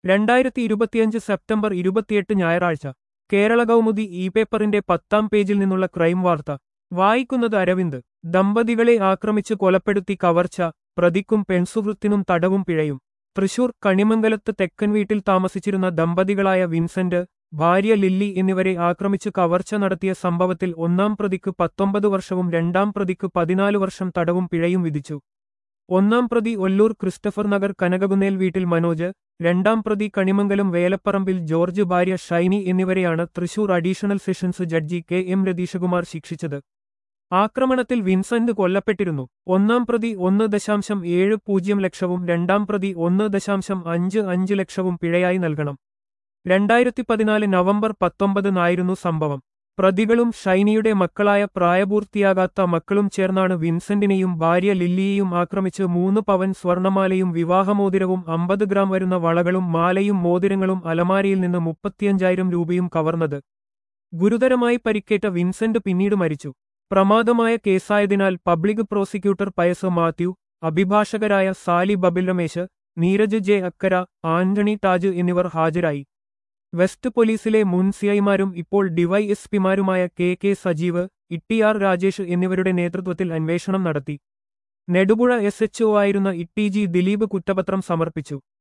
രണ്ടായിരത്തി ഇരുപത്തിയഞ്ച് സെപ്റ്റംബർ ഇരുപത്തിയെട്ട് ഞായറാഴ്ച കേരള കൗമുദി ഇ പേപ്പറിന്റെ പത്താം പേജിൽ നിന്നുള്ള ക്രൈം വാർത്ത വായിക്കുന്നത് അരവിന്ദ് ദമ്പതികളെ ആക്രമിച്ച് കൊലപ്പെടുത്തി കവർച്ച പ്രതിക്കും പെൺസുഹൃത്തിനും തടവും പിഴയും തൃശൂർ കണിമംഗലത്ത് തെക്കൻ വീട്ടിൽ താമസിച്ചിരുന്ന ദമ്പതികളായ വിൻസെന്റ് ഭാര്യ ലില്ലി എന്നിവരെ ആക്രമിച്ച് കവർച്ച നടത്തിയ സംഭവത്തിൽ ഒന്നാം പ്രതിക്ക് പത്തൊമ്പത് വർഷവും രണ്ടാം പ്രതിക്ക് പതിനാല് വർഷം തടവും പിഴയും വിധിച്ചു ഒന്നാം പ്രതി ഒല്ലൂർ ക്രിസ്റ്റഫർ നഗർ കനകകുന്നേൽ വീട്ടിൽ മനോജ് രണ്ടാം പ്രതി കണിമംഗലം വേലപ്പറമ്പിൽ ജോർജ് ഭാര്യ ഷൈനി എന്നിവരെയാണ് Thrissur additional sessions judge K M Ratheeshkumar ശിക്ഷിച്ചത് ആക്രമണത്തിൽ വിൻസെന്റ് കൊല്ലപ്പെട്ടിരുന്നു ഒന്നാം പ്രതി ഒന്ന് ദശാംശം ഏഴ് പൂജ്യം ലക്ഷവും രണ്ടാം പ്രതി ഒന്ന് ദശാംശം അഞ്ച് അഞ്ച് ലക്ഷവും പിഴയായി നൽകണം രണ്ടായിരത്തി പതിനാല് നവംബർ പത്തൊമ്പതിനായിരുന്നു സംഭവം പ്രതികളും ഷൈനിയുടെ മക്കളായ പ്രായപൂർത്തിയാകാത്ത മക്കളും ചേർന്നാണ് വിൻസെന്റിനെയും ഭാര്യ ലില്ലിയെയും ആക്രമിച്ച് മൂന്ന് പവൻ സ്വർണമാലയും വിവാഹമോതിരവും അമ്പത് ഗ്രാം വരുന്ന വളകളും മാലയും മോതിരങ്ങളും അലമാരയിൽ നിന്ന് മുപ്പത്തിയഞ്ചായിരം രൂപയും കവർന്നത് ഗുരുതരമായി പരിക്കേറ്റ വിൻസെന്റ് പിന്നീട് മരിച്ചു പ്രമാദമായ കേസായതിനാൽ പബ്ലിക് പ്രോസിക്യൂട്ടർ പയസ് മാത്യു അഭിഭാഷകരായ സാലി ബബിൽ രമേശ് നീരജ് ജെ അക്കര ആന്റണി താജ് എന്നിവർ ഹാജരായി വെസ്റ്റ് പോലീസിലെ മുൻ സിഐമാരും ഇപ്പോൾ ഡിവൈഎസ്പിമാരുമായ K K Sajeev T R Rajesh എന്നിവരുടെ നേതൃത്വത്തിൽ അന്വേഷണം നടത്തി നെടുപുഴ എസ് എച്ച്ഒ ആയിരുന്ന ഇട്ടി ജി ദിലീപ് കുറ്റപത്രം സമർപ്പിച്ചു